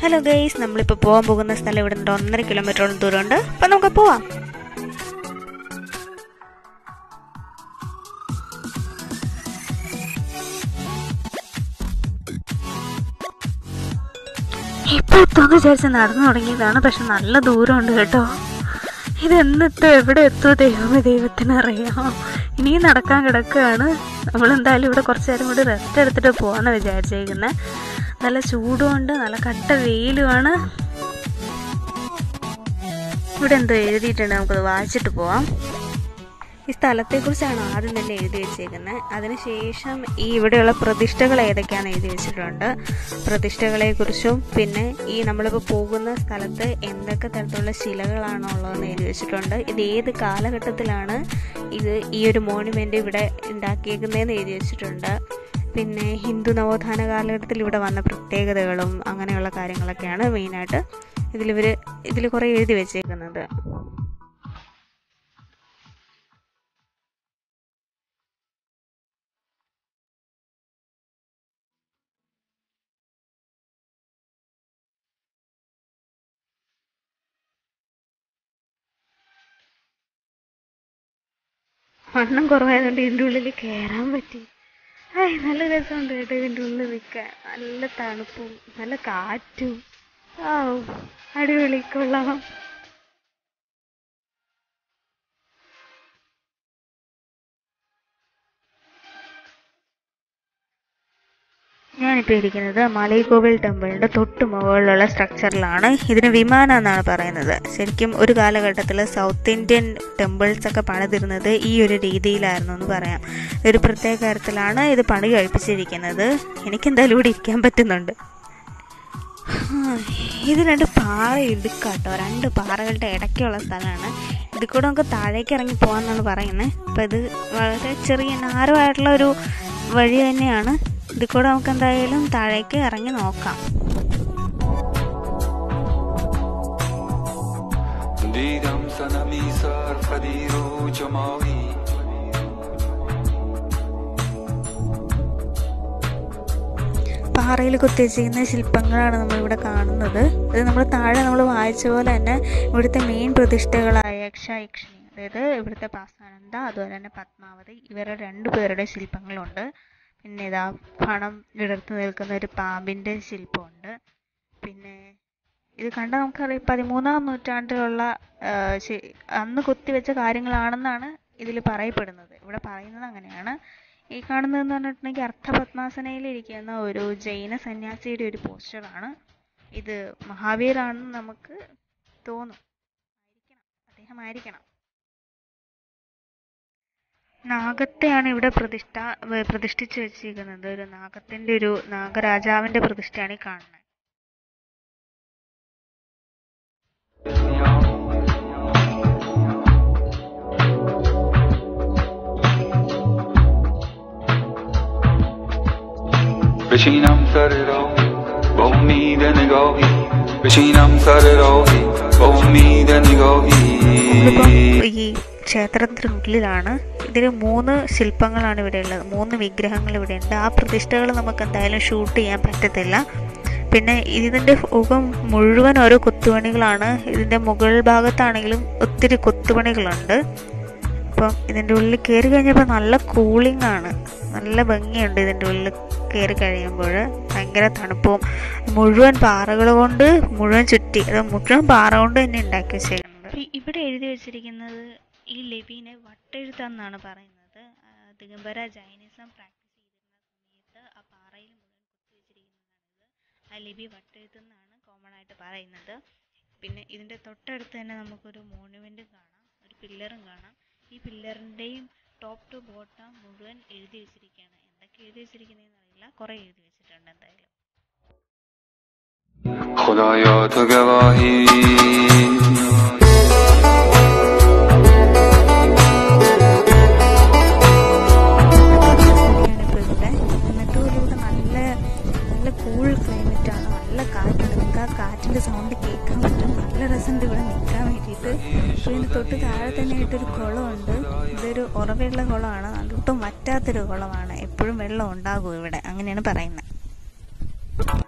hello guys നമ്മളിപ്പോൾ പോകാൻ പോകുന്ന സ്ഥലം ഇവിടെ നിന്ന് ഒന്നര കിലോമീറ്ററോളം ദൂരമുണ്ട് അപ്പം നമുക്ക് പോവാം ഇപ്പോൾ എത്തുമെന്ന് വിചാരിച്ച് നടന്നു തുടങ്ങിയതാണ് പക്ഷെ നല്ല ദൂരമുണ്ട് കേട്ടോ ഇതെന്നെത്തും എവിടെ എത്തുമോ ദൈവമേ ദൈവത്തിനറിയാം ഇനിയും നടക്കാൻ കിടക്കുകയാണ് നമ്മളെന്തായാലും ഇവിടെ കുറച്ച് നേരം കൂടി റെസ്റ്റ് എടുത്തിട്ട് പോകാമെന്ന് വിചാരിച്ചേക്കുന്നത് നല്ല ചൂടുമുണ്ട് നല്ല കട്ട വെയിലുമാണ് ഇവിടെ എന്തോ എഴുതിയിട്ടുണ്ട് നമുക്കത് വായിച്ചിട്ട് പോവാം ഈ സ്ഥലത്തെക്കുറിച്ചാണ് ആദ്യം തന്നെ എഴുതി വെച്ചേക്കുന്നത് അതിനുശേഷം ഈ ഇവിടെയുള്ള പ്രതിഷ്ഠകൾ ഏതൊക്കെയാണെന്ന് എഴുതി വെച്ചിട്ടുണ്ട് പ്രതിഷ്ഠകളെക്കുറിച്ചും പിന്നെ ഈ നമ്മളിപ്പോൾ പോകുന്ന സ്ഥലത്ത് എന്തൊക്കെ തരത്തിലുള്ള ശിലകളാണോ ഉള്ളതെന്ന് എഴുതി വെച്ചിട്ടുണ്ട് ഇത് ഏത് കാലഘട്ടത്തിലാണ് ഇത് ഈ ഒരു മോണുമെൻ്റ് ഇവിടെ ഉണ്ടാക്കിയേക്കുന്നതെന്ന് എഴുതി വെച്ചിട്ടുണ്ട് പിന്നെ ഹിന്ദു നവോത്ഥാന കാലഘട്ടത്തിൽ ഇവിടെ വന്ന പ്രത്യേകതകളും അങ്ങനെയുള്ള കാര്യങ്ങളൊക്കെയാണ് മെയിനായിട്ട് ഇതിലിവർ ഇതിൽ കുറേ എഴുതി വെച്ചേക്കുന്നത് വണ്ണം കുറവായതുകൊണ്ട് ഇതിൻ്റെ ഉള്ളിൽ കയറാൻ പറ്റി ഏയ് നല്ല രസമുണ്ട് കേട്ടോ ഇതിൻ്റെ ഉള്ളിൽ നിൽക്കാൻ നല്ല തണുപ്പും നല്ല കാറ്റും ആ അടിപൊളി കൊള്ളാം ഞാനിപ്പോൾ ഇരിക്കുന്നത് മലൈകോവിൽ ടെമ്പിളിൻ്റെ തൊട്ട് മുകളിലുള്ള സ്ട്രക്ചറിലാണ് ഇതിന് വിമാനം എന്നാണ് പറയുന്നത് ശരിക്കും ഒരു കാലഘട്ടത്തിൽ സൗത്ത് ഇന്ത്യൻ ടെമ്പിൾസ് ഒക്കെ പണിതിരുന്നത് ഈ ഒരു രീതിയിലായിരുന്നു എന്ന് പറയാം ഒരു പ്രത്യേക തരത്തിലാണ് ഇത് പണി കഴിപ്പിച്ചിരിക്കുന്നത് എനിക്കെന്തായാലും ഇവിടെ ഇരിക്കാൻ പറ്റുന്നുണ്ട് ഇത് രണ്ട് പാറ ഇടുക്കാട്ടോ രണ്ട് പാറകളുടെ ഇടയ്ക്കുള്ള സ്ഥലമാണ് ഇതിൽ കൂടെ നമുക്ക് താഴേക്ക് ഇറങ്ങി പോകാമെന്നാണ് പറയുന്നത് അപ്പോൾ ഇത് വളരെ ചെറിയ നാരമായിട്ടുള്ള ഒരു വഴി തന്നെയാണ് ഇതിൽ കൂടെ നമുക്ക് എന്തായാലും താഴേക്ക് ഇറങ്ങി നോക്കാം دیدم سنمی سر قدیر و جمالی പാറയിൽ കുത്തിവെച്ചിരിക്കുന്ന ശില്പങ്ങളാണ് നമ്മളിവിടെ കാണുന്നത് ഇത് നമ്മൾ താഴെ നമ്മൾ വായിച്ച പോലെ തന്നെ ഇവിടുത്തെ മെയിൻ പ്രതിഷ്ഠകളായ യക്ഷയക്ഷിണി അതായത് ഇവിടുത്തെ പാസാനന്ദ അതുപോലെ തന്നെ പത്മാവതി ഇവരുടെ രണ്ടു പേരുടെ ശില്പങ്ങളുണ്ട് പിന്നെ ഇതാ പണം വിടർത്തി നിൽക്കുന്ന ഒരു പാമ്പിൻ്റെ ശില്പമുണ്ട് പിന്നെ ഇത് കണ്ടാൽ നമുക്കറിയാം പതിമൂന്നാം നൂറ്റാണ്ടിലുള്ള ആ, ശി- അന്ന് കുത്തിവെച്ച കാര്യങ്ങളാണെന്നാണ് ഇതിൽ പറയപ്പെടുന്നത് ഇവിടെ പറയുന്നത് അങ്ങനെയാണ് ഈ കാണുന്നതെന്ന് പറഞ്ഞിട്ടുണ്ടെങ്കിൽ അർത്ഥപത്മാസനയിലിരിക്കുന്ന ഒരു ജൈന സന്യാസിയുടെ ഒരു പോസ്റ്ററാണ് ഇത് മഹാവീറാണെന്ന് നമുക്ക് തോന്നും ആയിരിക്കണം അദ്ദേഹം ആയിരിക്കണം നാഗത്തെയാണ് ഇവിടെ പ്രതിഷ്ഠ വ- പ്രതിഷ്ഠിച്ച് വെച്ചിരിക്കുന്നത് ഒരു നാഗത്തിന്റെ ഒരു നാഗരാജാവിന്റെ പ്രതിഷ്ഠയാണ് ഈ കാണുന്നത് بشینم سر راهی با امید نگاهی بشینم سر راهی با امید نگاهی നമ്മളിപ്പം ഈ ക്ഷേത്രത്തിനുള്ളിലാണ് ഇതിൽ മൂന്ന് ശില്പങ്ങളാണ് ഇവിടെ ഉള്ളത് മൂന്ന് വിഗ്രഹങ്ങൾ ഇവിടെ ഉണ്ട് ആ പ്രതിഷ്ഠകൾ നമുക്ക് എന്തായാലും ഷൂട്ട് ചെയ്യാൻ പറ്റത്തില്ല പിന്നെ ഇതിൻ്റെ മുഖം മുഴുവൻ ഓരോ കൊത്തുപണികളാണ് ഇതിൻ്റെ മുകൾ ഭാഗത്താണെങ്കിലും ഒത്തിരി കൊത്തുപണികളുണ്ട് അപ്പം ഇതിൻ്റെ ഉള്ളിൽ കയറി കഴിഞ്ഞപ്പോൾ നല്ല കൂളിംഗ് ആണ് നല്ല ഭംഗിയുണ്ട് ഇതിൻ്റെ ഉള്ളിൽ കയറി കഴിയുമ്പോൾ ഭയങ്കര തണുപ്പും മുഴുവൻ പാറകൾ കൊണ്ട് മുഴുവൻ ചുറ്റി അത് മുഴുവൻ പാറ കൊണ്ട് തന്നെ ഉണ്ടാക്കി വെച്ചേക്കുന്നത് ഇവിടെ എഴുതി വെച്ചിരിക്കുന്നത് ഈ ലിപിനെ വട്ടെഴുത്തെന്നാണ് പറയുന്നത് ആ, ദിഗംബര ജൈനിസം പ്രാക്ടീസ് ചെയ്തിരുന്ന സമയത്ത് ആ പാറയിൽ മുഴുവൻ കുത്തിവെച്ചിരിക്കുന്നതാണിത് ആ ലിപി വട്ടെഴുത്തെന്നാണ് കോമൺ ആയിട്ട് പറയുന്നത് പിന്നെ ഇതിൻ്റെ തൊട്ടടുത്ത് തന്നെ നമുക്കൊരു മോണുമെൻറ്റും കാണാം ഒരു പില്ലറും കാണാം ഈ പില്ലറിൻ്റെയും ടോപ്പ് ടു ബോട്ടം മുഴുവൻ എഴുതി വെച്ചിരിക്കുകയാണ് എന്തൊക്കെ എഴുതി വെച്ചിരിക്കുന്നതെന്ന് അറിയില്ല കുറേ എഴുതി വെച്ചിട്ടുണ്ട് എന്തായാലും خدایا تو گواهی ഞാനിപ്പോൾ ഇവിടെ എന്നിട്ട് പോലും ഇവിടെ നല്ല നല്ല കൂൾ ക്ലൈമറ്റ് ആണ് നല്ല കാറ്റുണ്ട് നമുക്ക് ആ കാറ്റിൻ്റെ സൗണ്ട് കേൾക്കാൻ പറ്റും നല്ല രസമുണ്ട് ഇവിടെ നിൽക്കാൻ വേണ്ടിയിട്ട് അപ്പോൾ ഇതിന് തൊട്ട് താഴെ തന്നെ ആയിട്ടൊരു കുളമുണ്ട് ഇതൊരു ഉറവയുള്ള കുളമാണ് ഒട്ടും വറ്റാത്തൊരു കുളമാണ് എപ്പോഴും വെള്ളം ഉണ്ടാകും ഇവിടെ അങ്ങനെയാണ് പറയുന്നത്